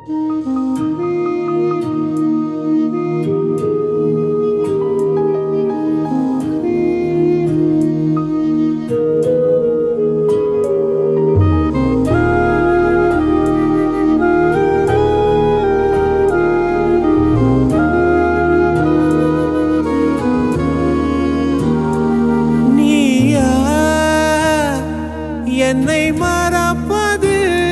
நீயா என்னை மறப்பது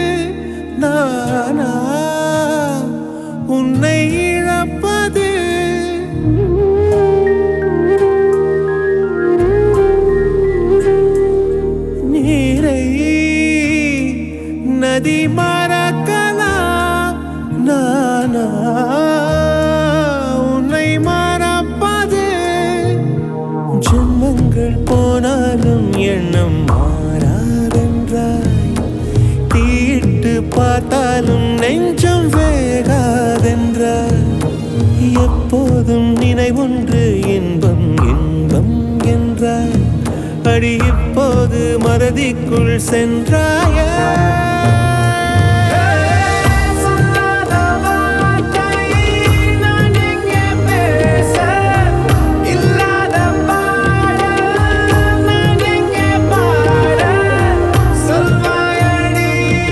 நானா உன்னை இழப்பது நீரை நதி மறக்கலாம் நானா உன்னை மறப்பது ஜென்மங்கள் போனாலும் எண்ணம் மாறாதென்றாய் தீட்டு பார்த்தாலும் நெஞ்சம் வேகாதென்றாய் எப்போதும் நினைவொன்று இன்பம் இன்பம் என்றாய் அடி இப்போது மறதிக்குள் சென்றாயே சொல்லாத வார்த்தை நான் எங்கே பேச இல்லாத பாடல் நான் எங்கே பாட சொல்வாயடி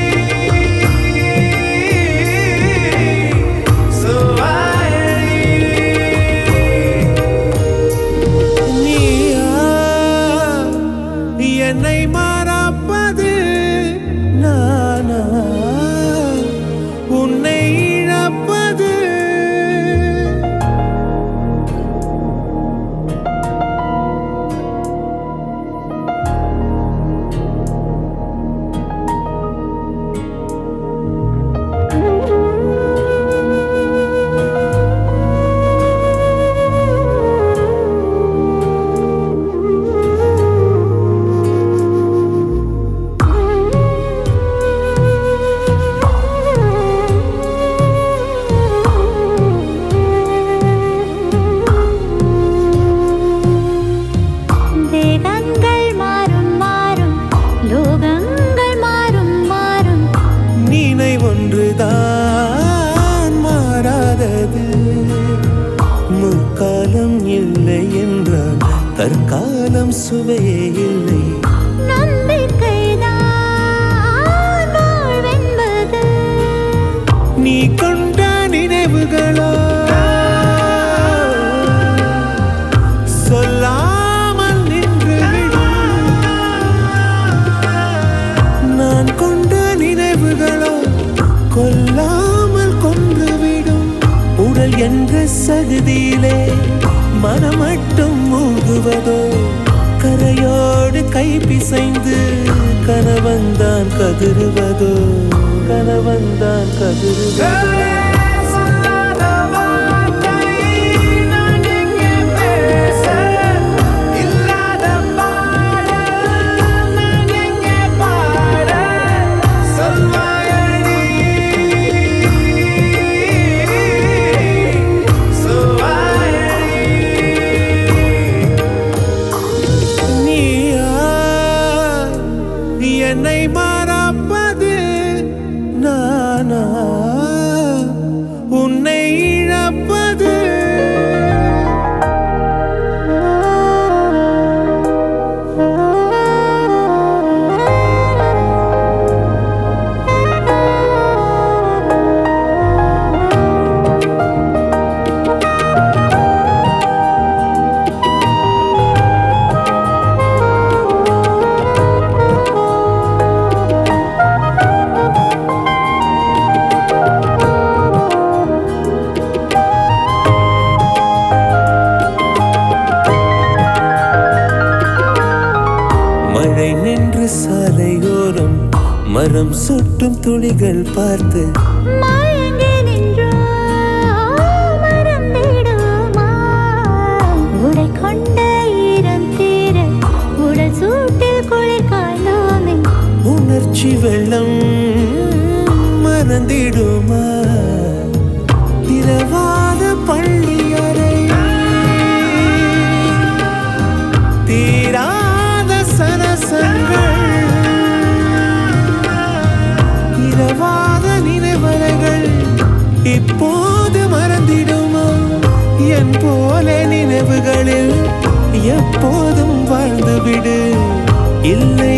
சொல்வாயடி நீயா என்னை மறப்பது நானா உன்னை இழப்பது தேகங்கள் மாறும் மாறும் லோகங்கள் மாறும் மாறும் நினை ஒன்றுதான் மாறாதது முற்காலம் இல்லை என்றால் தற்காலம் சுவையே இல்லை நம்பிக்கைதான் வாழ்வென்பது நீ கொண்ட நினைவுகளோ சொல்லாமல் நின்று நான் கொண்ட நினைவுகளோ கொல்லாமல் கொன்றுவிடும் உடல் என்ற சகுதியிலே மனம் மட்டும் மூழ்குவதோ கரையோடு கை பிசைந்து கணவன்தான் கதிருவதோ கணவன்தான் கதிருவதோ நீயா என்னை மறப்பது நானா உன்னை இழப்பது மழை நின்று சாலையோரம் மரம் சுட்டும் துளிகள் பார்த்து மயங்கி நின்றோ மறந்திடுமா உடை கொண்ட ஈரம் தீர உடல் சூட்டில் குளிர் காய்ந்தோமே உணர்ச்சி வெள்ளம் மறந்திடுமா திரவாத பள்ளி அறை தீராத சரசங்கள் இரவாத நினைவலைகள் இப்போது மறந்திடுமா என் போல நினைவுகளில் எப்போதும் வாழ்ந்துவிடு இல்லை